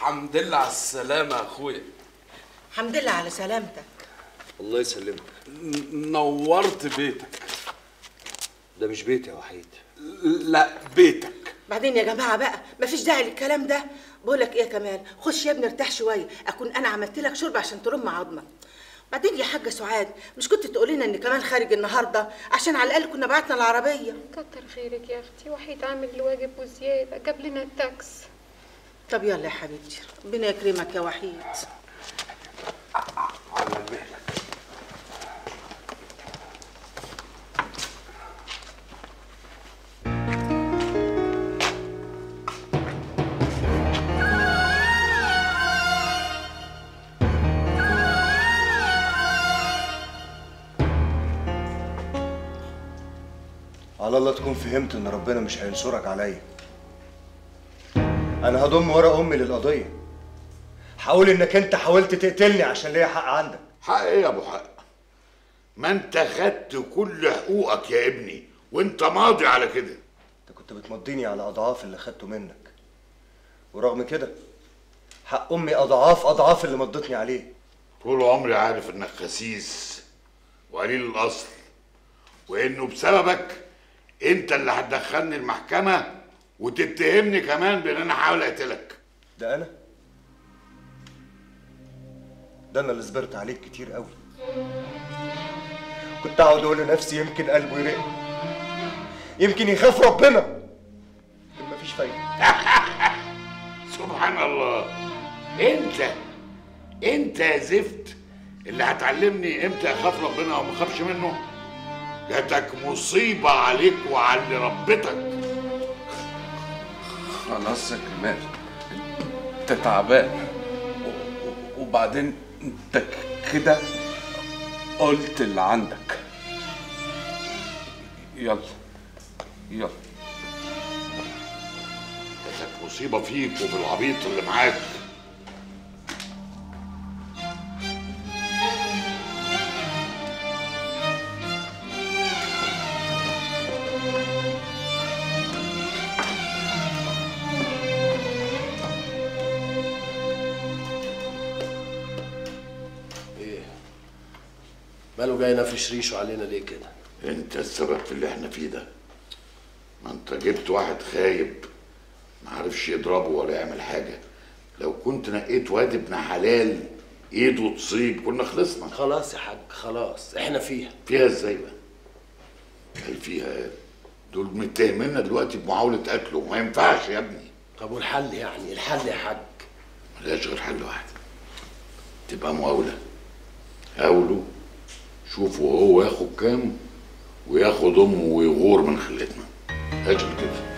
الحمد لله على السلامة يا أخويا الحمد لله على سلامتك الله يسلمك ن- نورت بيتك ده مش بيتي يا وحيد لا بيتك بعدين يا جماعه بقى مفيش داعي للكلام ده بقول لك ايه يا كمال خش يا ابني ارتاح شويه اكون انا عملت لك شرب عشان ترم عظمك بعدين يا حاجه سعاد مش كنت تقولي لنا ان كمال خارج النهارده عشان على الاقل كنا بعتنا العربيه كتر خيرك يا اختي وحيد عامل الواجب وزياده جاب لنا التاكس طب يلا يا حبيبتي ربنا يكرمك يا وحيد على مهلك على الله تكون فهمت ان ربنا مش هينصرك عليا انا هضم ورا امي للقضيه هقول انك انت حاولت تقتلني عشان ليا حق عندك حق ايه يا ابو حق ما انت خدت كل حقوقك يا ابني وانت ماضي على كده انت كنت بتمضيني على اضعاف اللي خدته منك ورغم كده حق امي اضعاف اضعاف اللي مضتني عليه طول عمري عارف انك خسيس وقليل الاصل وانه بسببك انت اللي هتدخلني المحكمه وتتهمني كمان بان انا حاول اقتلك ده انا ده انا اللي صبرت عليك كتير قوي كنت اقعد اقول لنفسي يمكن قلبه يرق يمكن يخاف ربنا لكن مفيش فايده سبحان الله انت انت يا زفت اللي هتعلمني امتى اخاف ربنا وما اخافش منه جاتك مصيبه عليك وعلى اللي ربتك خلاص يا كمال انت تعبان و- و- وبعدين انت ك- كده قلت اللي عندك يلا يلا جاتك مصيبه فيك وفي العبيط اللي معاك ايه ماله جاي نافش ريشه علينا ليه كده انت السبب في اللي احنا فيه ده ما انت جبت واحد خايب ما عرفش يضربه ولا يعمل حاجه لو كنت نقيت واد ابن حلال ايده تصيب كنا خلصنا خلاص يا حاج خلاص احنا فيها فيها ازاي بقى هي فيها دول متهميننا دلوقتي بمحاولة قتله ما ينفعش يا ابني طب والحل يعني الحل يا حاج ملهاش غير حل واحد تبقى مقاولة قاولوا شوفوا هو ياخد كام وياخد امه ويغور من خلتنا اجل كده